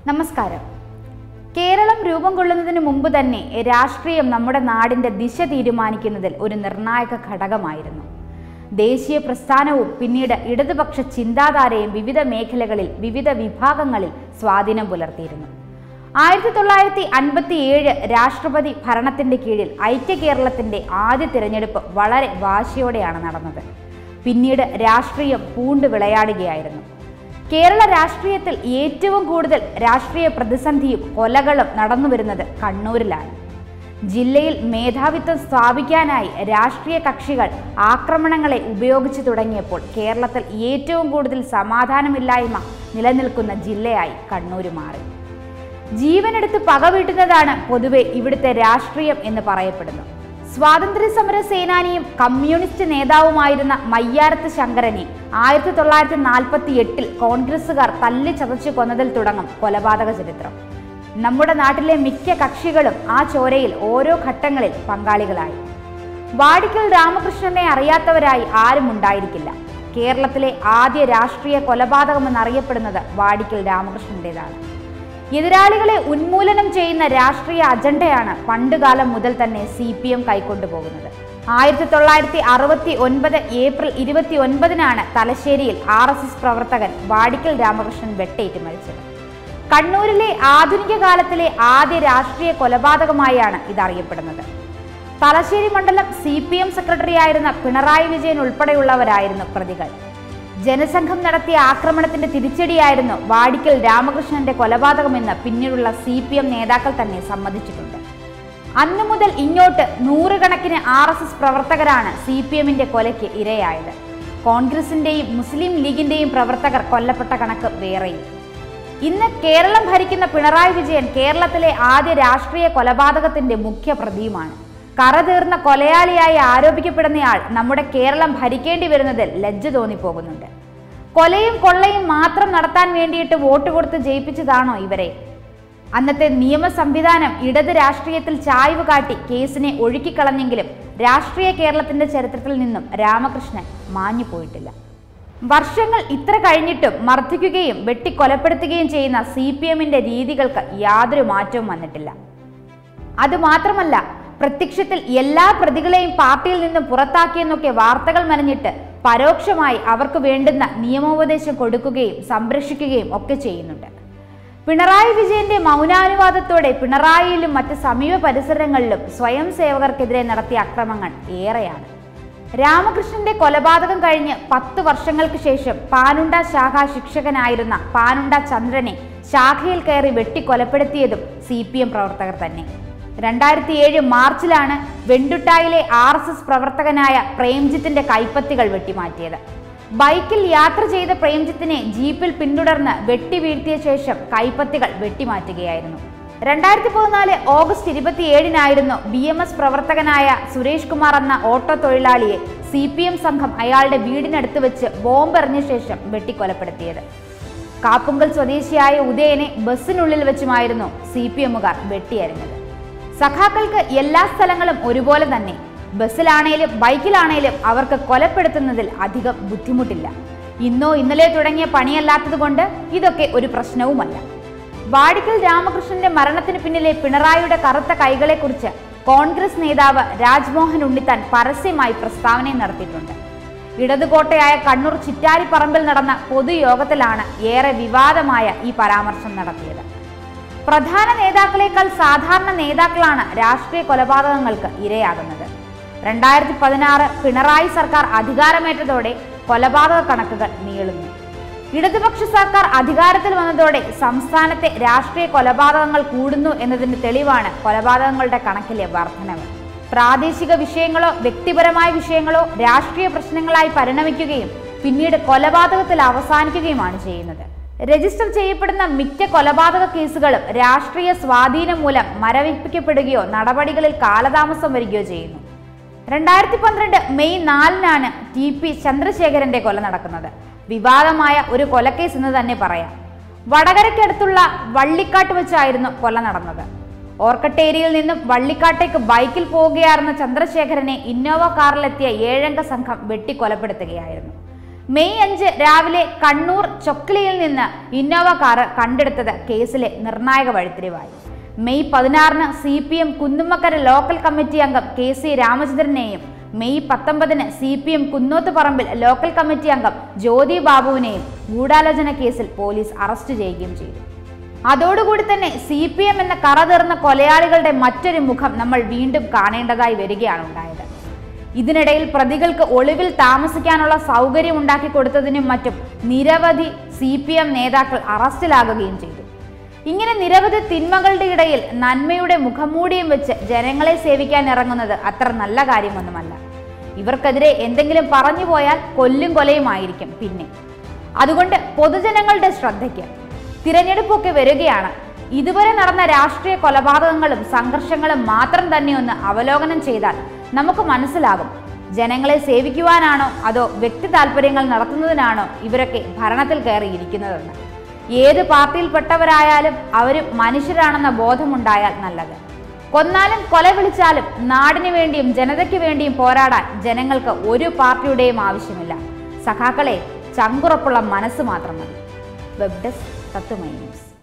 നമസ്കാരം കേരളം രൂപം കൊള്ളുന്നതിന് മുമ്പ് തന്നെ രാഷ്ട്രീയം നമ്മുടെ നാടിന്റെ ദിശ തീരുമാനിക്കുന്നതിൽ ഒരു നിർണായക ഘടകമായിരുന്നു ദേശീയ പ്രസ്ഥാനവും പിന്നീട് ഇടതുപക്ഷ ചിന്താധാരയും വിവിധ മേഖലകളിൽ വിവിധ വിഭാഗങ്ങളിൽ സ്വാധീനം പുലർത്തിയിരുന്നു ആയിരത്തി തൊള്ളായിരത്തി അൻപത്തി ഏഴ് രാഷ്ട്രപതി ഭരണത്തിന്റെ കീഴിൽ ഐക്യ കേരളത്തിന്റെ ആദ്യ തിരഞ്ഞെടുപ്പ് വളരെ വാശിയോടെയാണ് നടന്നത് പിന്നീട് രാഷ്ട്രീയം പൂണ്ട് വിളയാടുകയായിരുന്നു കേരള രാഷ്ട്രീയത്തിൽ ഏറ്റവും കൂടുതൽ രാഷ്ട്രീയ പ്രതിസന്ധിയും കൊലകളും നടന്നുവരുന്നത് കണ്ണൂരിലാണ് ജില്ലയിൽ മേധാവിത്വം സ്ഥാപിക്കാനായി രാഷ്ട്രീയ കക്ഷികൾ ആക്രമണങ്ങളെ ഉപയോഗിച്ചു തുടങ്ങിയപ്പോൾ കേരളത്തിൽ ഏറ്റവും കൂടുതൽ സമാധാനമില്ലായ്മ നിലനിൽക്കുന്ന ജില്ലയായി കണ്ണൂർ മാറി ജീവനെടുത്ത് പകവീട്ടുന്നതാണ് പൊതുവെ ഇവിടുത്തെ രാഷ്ട്രീയം എന്ന് പറയപ്പെടുന്നു സ്വാതന്ത്ര്യ സമര സേനാനിയും കമ്മ്യൂണിസ്റ്റ് നേതാവുമായിരുന്ന മയ്യാരത്ത് ശങ്കരനെ ആയിരത്തി തൊള്ളായിരത്തി നാൽപ്പത്തി എട്ടിൽ കോൺഗ്രസുകാർ തല്ലി ചതച്ചു കൊന്നതിൽ തുടങ്ങും കൊലപാതക ചരിത്രം നമ്മുടെ നാട്ടിലെ മിക്ക കക്ഷികളും ആ ചോരയിൽ ഓരോ ഘട്ടങ്ങളിൽ പങ്കാളികളായി വാടിക്കൽ രാമകൃഷ്ണനെ അറിയാത്തവരായി ആരും ഉണ്ടായിരിക്കില്ല കേരളത്തിലെ ആദ്യ രാഷ്ട്രീയ കൊലപാതകമെന്നറിയപ്പെടുന്നത് വാടിക്കൽ രാമകൃഷ്ണന്റേതാണ് എതിരാളികളെ ഉന്മൂലനം ചെയ്യുന്ന രാഷ്ട്രീയ അജണ്ടയാണ് പണ്ടുകാലം മുതൽ തന്നെ സി പി എം കൈക്കൊണ്ടുപോകുന്നത് ആയിരത്തി തൊള്ളായിരത്തി അറുപത്തി ഒൻപത് ഏപ്രിൽ ഇരുപത്തി ഒൻപതിനാണ് തലശ്ശേരിയിൽ ആർ എസ് എസ് പ്രവർത്തകൻ വാടിക്കൽ രാമകൃഷ്ണൻ വെട്ടേറ്റ് മരിച്ചത് കണ്ണൂരിലെ ആധുനിക കാലത്തിലെ ആദ്യ രാഷ്ട്രീയ കൊലപാതകമായാണ് ഇതറിയപ്പെടുന്നത് തലശ്ശേരി മണ്ഡലം സി പി എം സെക്രട്ടറിയായിരുന്ന പിണറായി വിജയൻ ഉൾപ്പെടെയുള്ളവരായിരുന്നു പ്രതികൾ ജനസംഘം നടത്തിയ ആക്രമണത്തിന്റെ തിരിച്ചടിയായിരുന്നു വാടിക്കൽ രാമകൃഷ്ണന്റെ കൊലപാതകമെന്ന് പിന്നീടുള്ള സി പി എം നേതാക്കൾ തന്നെ സമ്മതിച്ചിട്ടുണ്ട് അന്നു മുതൽ ഇങ്ങോട്ട് നൂറുകണക്കിന് ആർ എസ് എസ് പ്രവർത്തകരാണ് സി പി എമ്മിന്റെ കൊലയ്ക്ക് ഇരയായത് കോൺഗ്രസിന്റെയും മുസ്ലിം ലീഗിന്റെയും പ്രവർത്തകർ കൊല്ലപ്പെട്ട കണക്ക് വേറെയും ഇന്ന് കേരളം ഭരിക്കുന്ന പിണറായി വിജയൻ കേരളത്തിലെ ആദ്യ രാഷ്ട്രീയ കൊലപാതകത്തിന്റെ മുഖ്യ പ്രതിയുമാണ് കറതീർന്ന കൊലയാളിയായി ആരോപിക്കപ്പെടുന്നയാൾ നമ്മുടെ കേരളം ഭരിക്കേണ്ടി വരുന്നതിൽ ലജ്ജ തോന്നിപ്പോകുന്നുണ്ട് കൊലയും കൊള്ളയും മാത്രം നടത്താൻ വേണ്ടിയിട്ട് വോട്ട് കൊടുത്ത് ജയിപ്പിച്ചതാണോ ഇവരെ അന്നത്തെ നിയമ സംവിധാനം ഇടത് രാഷ്ട്രീയത്തിൽ ചായ്വ് കാട്ടി കേസിനെ ഒഴുക്കിക്കളഞ്ഞെങ്കിലും രാഷ്ട്രീയ കേരളത്തിന്റെ ചരിത്രത്തിൽ നിന്നും രാമകൃഷ്ണൻ മാഞ്ഞു പോയിട്ടില്ല വർഷങ്ങൾ ഇത്ര കഴിഞ്ഞിട്ടും മർദ്ദിക്കുകയും വെട്ടിക്കൊലപ്പെടുത്തുകയും ചെയ്യുന്ന സി പി എമ്മിന്റെ രീതികൾക്ക് യാതൊരു മാറ്റവും വന്നിട്ടില്ല അതുമാത്രമല്ല പ്രത്യക്ഷത്തിൽ എല്ലാ പ്രതികളെയും പാർട്ടിയിൽ നിന്നും പുറത്താക്കിയെന്നൊക്കെ വാർത്തകൾ മനഞ്ഞിട്ട് പരോക്ഷമായി അവർക്ക് വേണ്ടുന്ന നിയമോപദേശം കൊടുക്കുകയും സംരക്ഷിക്കുകയും ഒക്കെ ചെയ്യുന്നുണ്ട് പിണറായി വിജയന്റെ മൗനാനുവാദത്തോടെ പിണറായിയിലും മറ്റ് സമീപ പരിസരങ്ങളിലും സ്വയം സേവകർക്കെതിരെ നടത്തിയ അക്രമങ്ങൾ ഏറെയാണ് രാമകൃഷ്ണന്റെ കൊലപാതകം കഴിഞ്ഞ് പത്ത് വർഷങ്ങൾക്ക് ശേഷം പാനുണ്ട ശാഖ ശിക്ഷകനായിരുന്ന പാനുണ്ട ചന്ദ്രനെ ശാഖയിൽ കയറി വെട്ടിക്കൊലപ്പെടുത്തിയതും സി പി എം പ്രവർത്തകർ തന്നെ രണ്ടായിരത്തി ഏഴ് മാർച്ചിലാണ് വെണ്ടുട്ടായിലെ ആർ എസ് എസ് പ്രവർത്തകനായ പ്രേംജിത്തിന്റെ കൈപ്പത്തികൾ വെട്ടിമാറ്റിയത് ബൈക്കിൽ യാത്ര ചെയ്ത പ്രേംജിത്തിനെ ജീപ്പിൽ പിന്തുടർന്ന് വെട്ടി വീഴ്ത്തിയ ശേഷം കൈപ്പത്തികൾ വെട്ടിമാറ്റുകയായിരുന്നു രണ്ടായിരത്തി പതിനാല് ഓഗസ്റ്റ് ഇരുപത്തിയേഴിനായിരുന്നു ബി എം എസ് പ്രവർത്തകനായ സുരേഷ് കുമാർ എന്ന ഓട്ടോ തൊഴിലാളിയെ സി പി എം സംഘം അയാളുടെ വീടിനടുത്ത് വെച്ച് ബോംബെറിഞ്ഞ ശേഷം വെട്ടിക്കൊലപ്പെടുത്തിയത് കാപ്പുങ്കൽ സ്വദേശിയായ ഉദയനെ ബസ്സിനുള്ളിൽ വെച്ചുമായിരുന്നു സി പി എമ്മുകാർ വെട്ടിയരിഞ്ഞത് സഖാക്കൾക്ക് എല്ലാ സ്ഥലങ്ങളും ഒരുപോലെ തന്നെ ബസ്സിലാണേലും ബൈക്കിലാണേലും അവർക്ക് കൊലപ്പെടുത്തുന്നതിൽ അധികം ബുദ്ധിമുട്ടില്ല ഇന്നോ ഇന്നലെ തുടങ്ങിയ പണിയല്ലാത്തതുകൊണ്ട് ഇതൊക്കെ ഒരു പ്രശ്നവുമല്ല വാടിക്കൽ രാമകൃഷ്ണന്റെ മരണത്തിന് പിന്നിലെ പിണറായിയുടെ കറുത്ത കൈകളെക്കുറിച്ച് കോൺഗ്രസ് നേതാവ് രാജ്മോഹൻ ഉണ്ണിത്താൻ പരസ്യമായി പ്രസ്താവന നടത്തിയിട്ടുണ്ട് ഇടതുകോട്ടയായ കണ്ണൂർ ചിറ്റാരിപ്പറമ്പിൽ നടന്ന പൊതുയോഗത്തിലാണ് ഏറെ വിവാദമായ ഈ പരാമർശം നടത്തിയത് പ്രധാന നേതാക്കളെക്കാൾ സാധാരണ നേതാക്കളാണ് രാഷ്ട്രീയ കൊലപാതകങ്ങൾക്ക് ഇരയാകുന്നത് രണ്ടായിരത്തി പതിനാറ് പിണറായി സർക്കാർ അധികാരമേറ്റതോടെ കൊലപാതക കണക്കുകൾ നീളുന്നു ഇടതുപക്ഷ സർക്കാർ അധികാരത്തിൽ വന്നതോടെ സംസ്ഥാനത്തെ രാഷ്ട്രീയ കൊലപാതകങ്ങൾ കൂടുന്നു എന്നതിന് തെളിവാണ് കൊലപാതകങ്ങളുടെ കണക്കിലെ വർധനവ് പ്രാദേശിക വിഷയങ്ങളോ വ്യക്തിപരമായ വിഷയങ്ങളോ രാഷ്ട്രീയ പ്രശ്നങ്ങളായി പരിണമിക്കുകയും പിന്നീട് കൊലപാതകത്തിൽ അവസാനിക്കുകയുമാണ് ചെയ്യുന്നത് രജിസ്റ്റർ ചെയ്യപ്പെടുന്ന മിക്ക കൊലപാതക കേസുകളും രാഷ്ട്രീയ സ്വാധീനം മൂലം മരവിപ്പിക്കപ്പെടുകയോ നടപടികളിൽ കാലതാമസം വരികയോ ചെയ്യുന്നു രണ്ടായിരത്തി പന്ത്രണ്ട് മെയ് നാലിനാണ് ടി പി ചന്ദ്രശേഖരന്റെ കൊല നടക്കുന്നത് വിവാദമായ ഒരു കൊലക്കേസ് എന്ന് തന്നെ പറയാം വടകരയ്ക്കടുത്തുള്ള വള്ളിക്കാട്ട് വെച്ചായിരുന്നു കൊല നടന്നത് ഓർക്കട്ടേരിയിൽ നിന്നും വള്ളിക്കാട്ടേക്ക് ബൈക്കിൽ പോവുകയായിരുന്ന ചന്ദ്രശേഖരനെ ഇന്നോവ കാറിലെത്തിയ ഏഴംഗ സംഘം വെട്ടിക്കൊലപ്പെടുത്തുകയായിരുന്നു മെയ് അഞ്ച് രാവിലെ കണ്ണൂർ ചൊക്ലിയിൽ നിന്ന് ഇന്നോവ കാറ് കണ്ടെടുത്തത് കേസിലെ നിർണായക വഴിത്തിരിവായി മെയ് പതിനാറിന് C P M Kunnummakkara local committee അംഗം കെ സി രാമചന്ദ്രനെയും മെയ് പത്തൊമ്പതിന് സി പി എം കുന്നോത്തുപറമ്പിൽ ലോക്കൽ കമ്മിറ്റി അംഗം ജ്യോതി ബാബുവിനെയും ഗൂഢാലോചന കേസിൽ പോലീസ് അറസ്റ്റ് ചെയ്യുകയും ചെയ്തു അതോടുകൂടി തന്നെ സി പി എം എന്ന കറതീർന്ന കൊലയാളികളുടെ മറ്റൊരു മുഖം നമ്മൾ വീണ്ടും കാണേണ്ടതായി വരികയാണ് ഉണ്ടായത് ഇതിനിടയിൽ പ്രതികൾക്ക് ഒളിവിൽ താമസിക്കാനുള്ള സൗകര്യം ഉണ്ടാക്കി കൊടുത്തതിനും മറ്റും നിരവധി സി പി എം നേതാക്കൾ അറസ്റ്റിലാകുകയും ചെയ്തു ഇങ്ങനെ നിരവധി തിന്മകളുടെ ഇടയിൽ നന്മയുടെ മുഖംമൂടിയും വെച്ച് ജനങ്ങളെ സേവിക്കാൻ ഇറങ്ങുന്നത് അത്ര നല്ല കാര്യമൊന്നുമല്ല ഇവർക്കെതിരെ എന്തെങ്കിലും പറഞ്ഞു പോയാൽ കൊല്ലും കൊലയുമായിരിക്കും പിന്നെ അതുകൊണ്ട് പൊതുജനങ്ങളുടെ ശ്രദ്ധയ്ക്ക് തിരഞ്ഞെടുപ്പൊക്കെ വരികയാണ് ഇതുവരെ നടന്ന രാഷ്ട്രീയ കൊലപാതകങ്ങളും സംഘർഷങ്ങളും മാത്രം തന്നെ ഒന്ന് അവലോകനം ചെയ്താൽ നമുക്ക് മനസ്സിലാകും ജനങ്ങളെ സേവിക്കുവാനാണോ അതോ വ്യക്തി താല്പര്യങ്ങൾ നടത്തുന്നതിനാണോ ഇവരൊക്കെ ഭരണത്തിൽ കയറിയിരിക്കുന്നതെന്ന് ഏത് പാർട്ടിയിൽപ്പെട്ടവരായാലും അവരും മനുഷ്യരാണെന്ന ബോധമുണ്ടായാൽ നല്ലത് കൊന്നാലും കൊല വിളിച്ചാലും നാടിനു വേണ്ടിയും ജനതയ്ക്ക് വേണ്ടിയും പോരാടാൻ ജനങ്ങൾക്ക് ഒരു പാർട്ടിയുടെയും ആവശ്യമില്ല സഖാക്കളെ ചങ്കുറപ്പുള്ള മനസ്സ് മാത്രം മതി വെബ് ഡെസ്ക് തത്വമൈ ന്യൂസ്